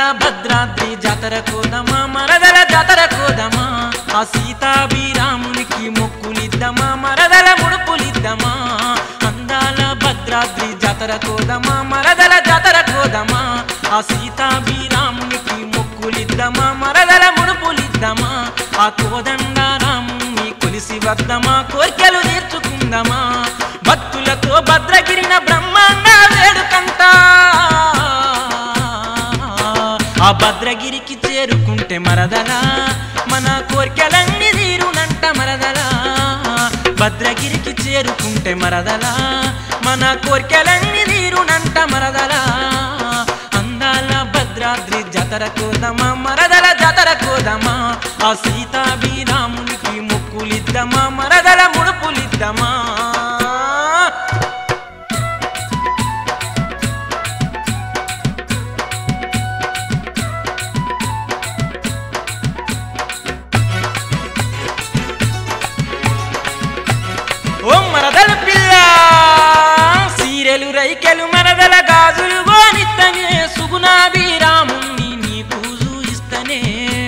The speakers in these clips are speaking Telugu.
భద్రాద్రి జాతర కోదమా మరదల జాతర కోదమా ఆ సీతాభిరామునికి మొక్కులిద్దమా మరదల ముడుపులిద్దమా అందాల భద్రాద్రి జాతర కోదమా మరదల జాతర కోదమా ఆ సీతాభిరామునికి మొక్కులిద్దమా మరదల ముడుపులిద్దమా ఆ కోదండ రాముని కొలిసి వద్దమా కోర్కెలు తీర్చుకుందమా భక్తులతో భద్రగిరిన బ్రహ్మాండ వేడుకంట ఆ భద్రగిరికి చేరుకుంటే మరదలా మన కోర్కెలన్నీ తీరునంట మరదలా భద్రగిరికి చేరుకుంటే మరదలా మన కోర్కెలన్నీ తీరునంట మరదలా అందాల భద్రాద్రి జాతర కోదమా మరదల జాతర కోదమా ఆ సీతాభిరామునికి ముక్కులిద్దమా మరదల ముడుపులిద్దమా ఓ మరదల పిల్ల సీరెలు రైకెలు మరదల గాజులు గోనిస్తనే సుగుణాభిరాముణ్ణి నీకు చూయిస్తనే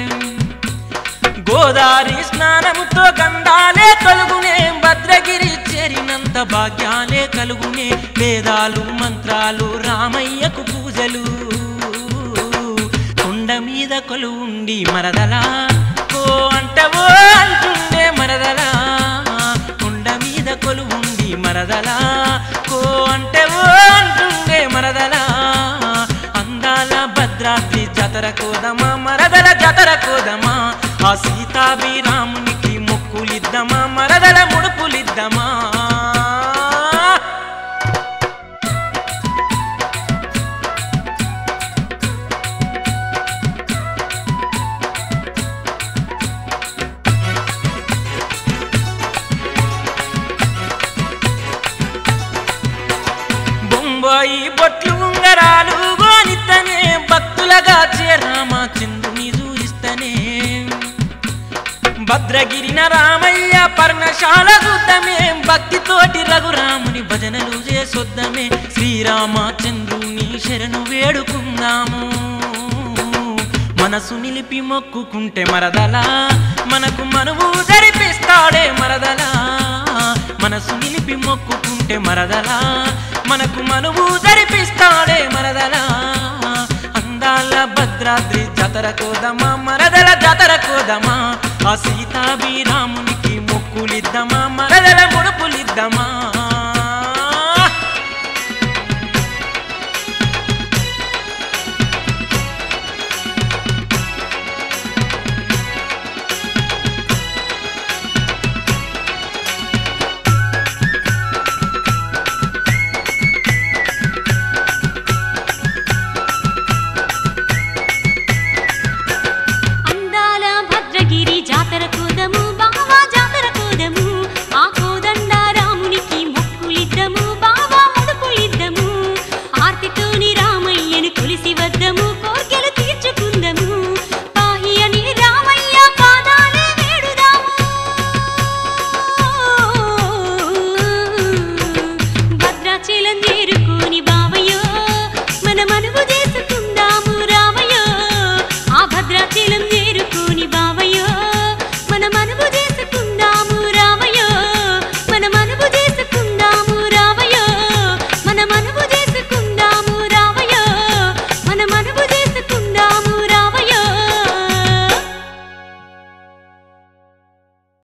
గోదారి స్నానముతో గంధాలే తొలుగునే భద్రగిరి చేరినంత భాగ్యాలే కలుగునే వేదాలు మంత్రాలు రామయ్యకు పూజలు కొండ మీద కొలువుండి మరదలా ఓ అంటవో అంటుండే మరదలా కొండ మీద కొలువుండి మరదలా కో అంటవో అంటుండే మరదలా అందాల భద్రాద్రి జాతర కోదమా మరదల జాతర కోదమా ఆ సీతాభిరామునికి మొక్కులిద్దమా మరదల ముడుపులిద్దమా బొంబాయి బొట్లు ఉంగరాలు గోనిస్తనే భక్తులగా చేరామ చంద్రుని చూయిస్తనే భద్రగిరిన రామయ్య పర్ణశాల చూద్దామే భక్తితోటి రఘురాముని భజనలు చేసొద్దామే శ్రీరామచంద్రుని శరణు వేడుకుందాము మనసు నిలిపి మొక్కుకుంటే మరదలా మనకు మనువు జరిపిస్తాడే మరదలా మనసు నిలిపి మొక్కుకుంటే మరదలా మనకు మనువు జరిపిస్తాడే మరదలా అందాల భద్రాద్రి జాతర కోదమా మరదల జాతర కోదమా ఆ సీతాభిరామునికి మొక్కులిద్దమా మరదల ముడుపులు